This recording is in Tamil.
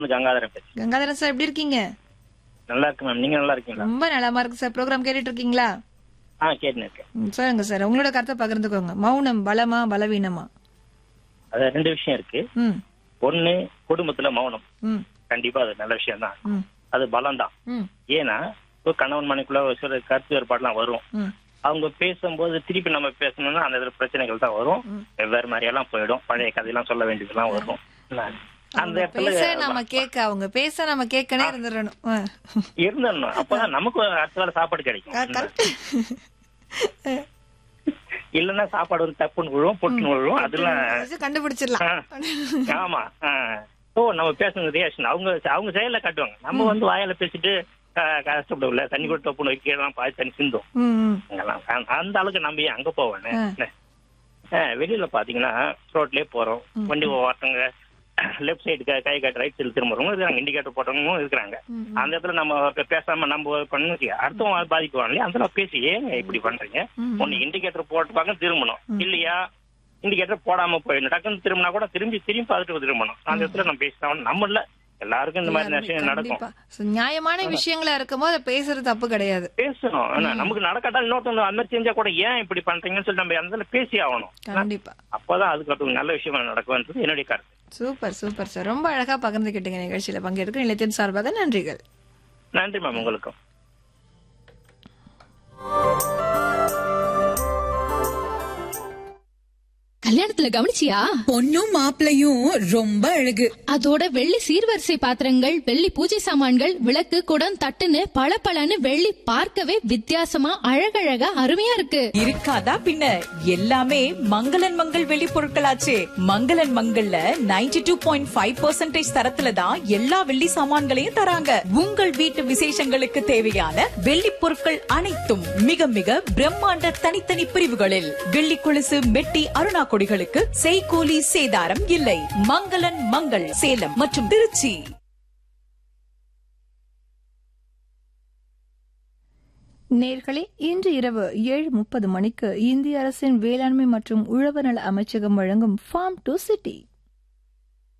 கங்காதரன் பேசுறேன் கங்காதரன் சார் எப்படி இருக்கீங்க நல்லா இருக்கு மேம் நீங்க நல்லா இருக்கீங்களா ரொம்ப நலமா இருக்கு சார் ப்ரோக்ராம் கேட்டுட்டு இருக்கீங்களா ஆ கேட்டுன்னு இருக்கேன் ம், சொல்லுங்க சார் உங்களோட கருத்தை பகிர்ந்துக்கோங்க மௌனம் பலமா பலவீனமா அது ரெண்டு விஷயம் இருக்கு ம் ஒண்ணு குடும்பத்துல மௌனம் ம் கண்டிப்பா அது நல்ல விஷயம் தான் ம் அது பலம் தான் ம் ஏன்னா இப்போ கணவன் மனைக்குள்ள ஒரு சில கருத்து வேறுபாடுலாம் வரும் ம் அவங்க பேசும்போது திருப்பி நம்ம பேசணும்னா அந்த இதுல பிரச்சனைகள் தான் வரும் வெவ்வேறு மாதிரி எல்லாம் போயிடும் பழைய கதையெல்லாம் சொல்ல வேண்டியதெல்லாம் வரும் என்ன? அந்த இடத்துல பேச நம்ம கேட்க அவங்க பேச நம்ம கேட்கனே இருந்துடணும் ஆ. இருந்துடணும் அப்பதான் நமக்கு அடுத்த வேலை சாப்பாடு ஆ, கிடைக்கும் correct. இல்லன்னா சாப்பாடு வந்து தப்புன்னு விழுவும் பொட்டுன்னு விழுவும் அதெல்லாம் வச்சு கண்டுபிடிச்சிடலாம் ஆ. ஆமா ஆ. ஓ நம்ம பேசுறது ரியாக்ஷன் அவங்க அவங்க செயல காட்டுவாங்க நம்ம வந்து வாயால பேசிட்டு ஆ, கஷ்டப்படல தண்ணி கூட தப்புன்னு கீழே பாதி தண்ணி சிந்தும் ம், ம். அங்கெல்லாம் அந்த- அந்த அளவுக்கு நம்ம ஏன் அங்க போவேன் ஆ. வெளியில பாத்தீங்கன்னா ரோட்லயே போறோம் வண்டி ஒருத்தவங்க லெஃப்ட் சைடு கை காட்டு ரைட் சைடு திரும்புறவங்க இருக்காங்க இண்டிகேட்டர் போட்டவங்களும் இருக்கிறாங்க அந்த இடத்துல நம்ம இப்ப பேசாம நம்ம பண்ணி அடுத்தவங்க பாதிக்குவாங்க இல்லையா அந்த இடத்துல பேசி ஏங்க இப்படி பண்றீங்க ஒண்ணு இண்டிகேட்டர் போட்டுப்பாங்க திரும்பணும் இல்லையா இண்டிகேட்டர் போடாம போயிடணும் டக்குன்னு திரும்பினா கூட திரும்பி திரும்பி பார்த்துட்டு திரும்பணும் அந்த இடத்துல நம்ம பேசினா நம்ம இல்ல எல்லாருக்கும் இந்த மாதிரி விஷயம் நடக்கும் கண்டிப்பா So, நியாயமான விஷயங்களா இருக்கும்போது அதை பேசுறது தப்பு கிடையாது பேசணும் ஆனா, நமக்கு நடக்காட்டா இன்னொருத்தவங்க அந்த மாதிரி செஞ்சா கூட ஏன் இப்படி பண்றீங்கன்னு சொல்லி நம்ம அந்த இடத்துல பேசி ஆகணும் கண்டிப்பா அப்பதான் அதுக்கு ஒரு நல்ல விஷயமா நடக்கும்ன்றது என்னுடைய கருத்து சூப்பர் சூப்பர் சார் ரொம்ப அழகா பகிர்ந்துக்கிட்டீங்க நிகழ்ச்சியில பங்கேற்க நிலையத்தின் சார்பாக நன்றிகள் நன்றி மேம் உங்களுக்கும் கல்யாணத்துல கவனிச்சியா பொண்ணும் மாப்பிளையும் ரொம்ப அழகு அதோட வெள்ளி சீர்வரிசை பாத்திரங்கள் வெள்ளி பூஜை சாமான்கள் விளக்கு குடம் தட்டுன்னு பளபளன்னு வெள்ளி பார்க்கவே வித்தியாசமா அழகழகா அருமையா இருக்கு இருக்காதா பின்ன எல்லாமே மங்களன் மங்கள் வெளி பொருட்களாச்சே மங்களன் மங்கள்ல 92.5% டூ பாயிண்ட் ஃபைவ் பர்சன்டேஜ் தரத்துல தான் எல்லா வெள்ளி சாமான்களையும் தராங்க உங்கள் வீட்டு விசேஷங்களுக்கு தேவையான வெள்ளி பொருட்கள் அனைத்தும் மிக மிக பிரம்மாண்ட தனித்தனி பிரிவுகளில் வெள்ளி கொலுசு மெட்டி அருணா கொடிகளுக்கு செய்கூலி சேதாரம் இல்லை மங்களன் மங்கள் சேலம் மற்றும் திருச்சி நேர்களே இன்று இரவு ஏழு முப்பது மணிக்கு இந்திய அரசின் வேளாண்மை மற்றும் உழவர் நல அமைச்சகம் வழங்கும் ஃபார்ம் டு சிட்டி